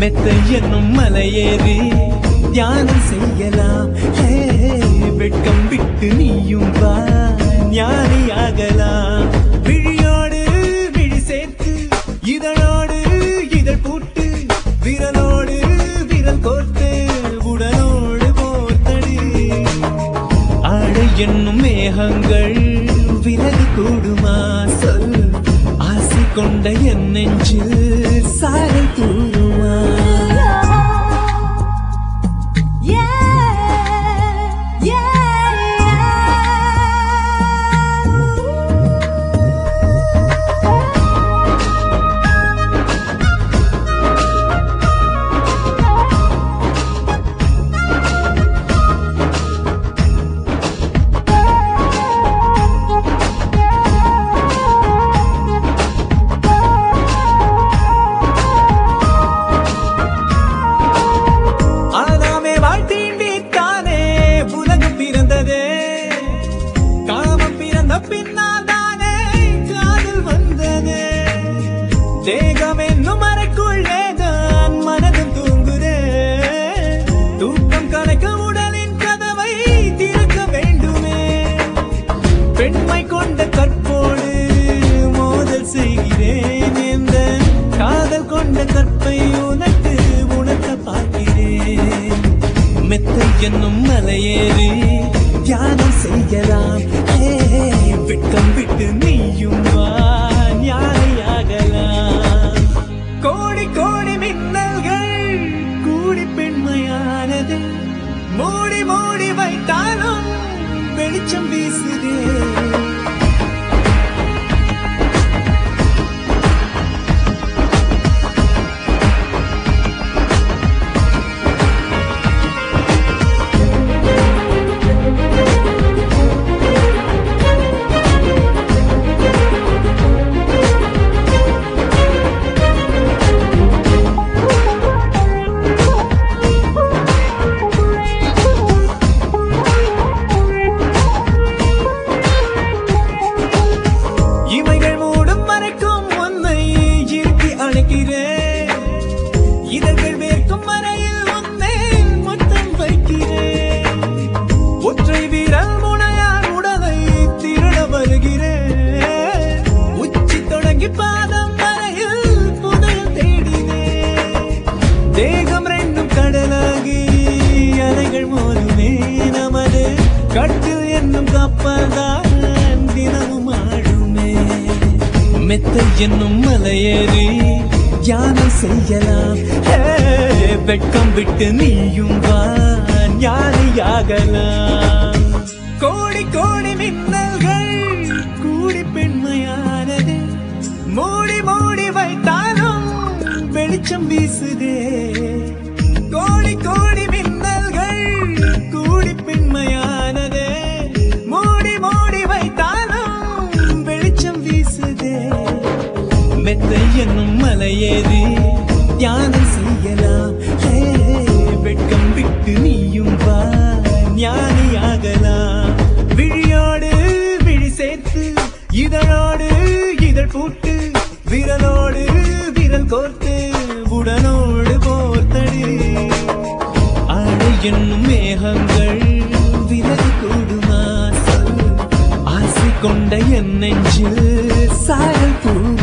மெத்தை என்னும் மலையேறி தியானம் செய்யலாம் ஹே, வெட்கம் விட்டு நீயும் வா ஞானியாகலாம் விழியோடு விழி சேர்த்து இதழோடு இதழ் பூட்டு விரலோடு விரல் கோர்த்து உடலோடு போர்த்தடி ஆடை என்னும் மேகங்கள் விலகு கூடுமா சொல் ஆசை கொண்ட என் நெஞ்சில் சாரல் தூருமா Yeah, yeah, ஆனாமே வாழ்த்தீண்டித்தானே உலகம் பிறந்ததே காமம் பிறந்த பின்னால் தானே காதல் வந்ததே தேகம் என்னும் அறைக்குள்ளே தான் மனதும் தூங்குதே தூக்கம் கலைக்க உடலின் கதவை திறக்க வேண்டுமே பெண்மை கொண்ட கற்போடு மோதல் செய்கிறேன் இந்த காதல் கொண்ட கற்பை உனக்கு உணர்த்த பார்க்கிறேன் மெத்தை என்னும் மலையேறி தியானம் செய்யலாம் ஹே, வெட்கம் விட்டு நீயும் வா ஞானியாகலாம் கோடி கோடி மின்னல்கள் கூடி பெண்மையானது மூடி மூடி வைத்தாலும் வெளிச்சம் வீசுதே இமைகள் மூடும் மறைக்கும் உன்னை இருத்தி அழைக்கிறேன் இதழ்கள் வேர்க்கும் வரையில் உன்னை மொத்தம் வைக்கிறேன் ஒற்றை வீரல் முனையார் உடலை திருட வருகிறேன் உச்சி தொடங்கி பாதம் வரையில் புதையல் தேடினேன் தேகம் ரெண்டும் கடலாகி அலைகள் மோதுமே நமது கட்டில் என்னும் கப்பல்தான் தினமும் ஆடுமே மெத்தை என்னும் மலையேறி தியானம் செய்யலாம் ஹே, வெட்கம் விட்டு நீயும் வா ஞானியாகலாம் கோடி கோடி மின்னல்கள் கூடி பெண்மையானது மூடி மூடி வைத்தாலும் வெளிச்சம் வீசுதே கோடி கோடி மின்னல்கள் கூடி பெண்மையானதே மூடி மூடி வைத்தாலும் வெளிச்சம் வீசுதே மெத்தை என்னும் மலையேறி தியானம் செய்யலாம் ஹே, வெட்கம் விட்டு நீயும் வா ஞானியாகலாம் விழியோடு விழி சேர்த்து இதழோடு இதழ் பூட்டு விரலோடு விரல் கோர்த்து உடலோடு போர்த்தடி ஆடை என்னும் மேகங்கள் விலகு கூடுமா சொல் ஆசை கொண்ட என் நெஞ்சில் சாரல் பூ